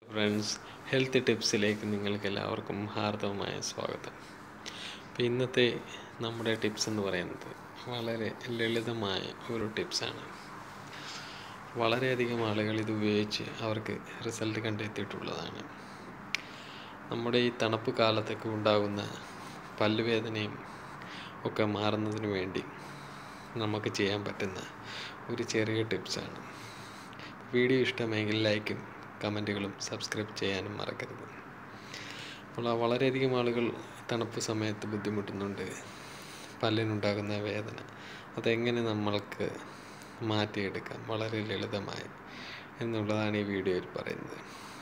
friends health ടിപ്സിലേക്ക് നിങ്ങൾക്ക് എല്ലാവർക്കും ഹാർദവമായ സ്വാഗതം അപ്പോൾ ഇന്നത്തെ നമ്മുടെ ടിപ്സ് എന്ന് പറയുന്നത് വളരെ ലളിതമായ ഒരു ടിപ്സാണ് വളരെയധികം ആളുകൾ ഇത് ഉപയോഗിച്ച് അവർക്ക് റിസൾട്ട് കണ്ടെത്തിയിട്ടുള്ളതാണ് നമ്മുടെ ഈ തണുപ്പ് കാലത്തൊക്കെ ഉണ്ടാകുന്ന പല്ലുവേദനയും ഒക്കെ മാറുന്നതിന് വേണ്ടി നമുക്ക് ചെയ്യാൻ പറ്റുന്ന ഒരു ചെറിയ ടിപ്സാണ് വീഡിയോ ഇഷ്ടമെങ്കിൽ ലൈക്കും കമൻറ്റുകളും സബ്സ്ക്രൈബ് ചെയ്യാനും മറക്കരുത് അപ്പോൾ ആ വളരെയധികം ആളുകൾ തണുപ്പ് സമയത്ത് ബുദ്ധിമുട്ടുന്നുണ്ട് പല്ലിനുണ്ടാകുന്ന വേദന അതെങ്ങനെ നമ്മൾക്ക് മാറ്റിയെടുക്കാം വളരെ ലളിതമായി എന്നുള്ളതാണ് ഈ വീഡിയോയിൽ പറയുന്നത്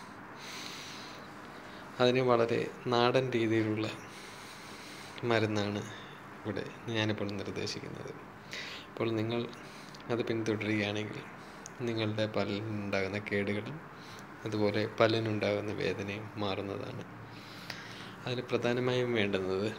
അതിന് വളരെ നാടൻ രീതിയിലുള്ള മരുന്നാണ് ഇവിടെ ഞാനിപ്പോൾ നിർദ്ദേശിക്കുന്നത് അപ്പോൾ നിങ്ങൾ അത് പിന്തുടരുകയാണെങ്കിൽ നിങ്ങളുടെ പല്ലിനുണ്ടാകുന്ന കേടുകളും അതുപോലെ പല്ലിനുണ്ടാകുന്ന വേദനയും മാറുന്നതാണ് അതിന് പ്രധാനമായും വേണ്ടുന്നത്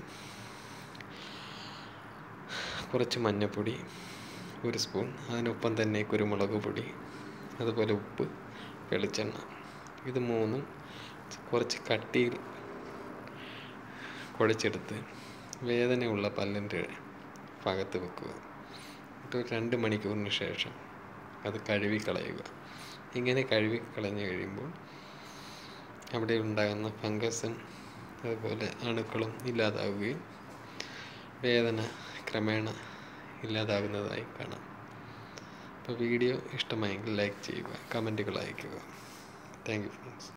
കുറച്ച് മഞ്ഞൾപ്പൊടി ഒരു സ്പൂൺ അതിനൊപ്പം തന്നെ കുരുമുളക് പൊടി അതുപോലെ ഉപ്പ് വെളിച്ചെണ്ണ ഇത് മൂന്നും കുറച്ച് കട്ടിയിൽ കുഴച്ചെടുത്ത് വേദനയുള്ള പല്ലിൻ്റെ ഭാഗത്ത് വെക്കുക എന്നിട്ട് രണ്ട് മണിക്കൂറിന് ശേഷം അത് കഴുകിക്കളയുക ഇങ്ങനെ കഴുകിക്കളഞ്ഞു കഴിയുമ്പോൾ അവിടെ ഉണ്ടാകുന്ന ഫംഗസും അതുപോലെ അണുക്കളും ഇല്ലാതാവുകയും വേദന ക്രമേണ ഇല്ലാതാകുന്നതായി കാണാം അപ്പോൾ വീഡിയോ ഇഷ്ടമായെങ്കിൽ ലൈക്ക് ചെയ്യുക കമൻറ്റുകൾ അയയ്ക്കുക താങ്ക് യു ഫ്രണ്ട്സ്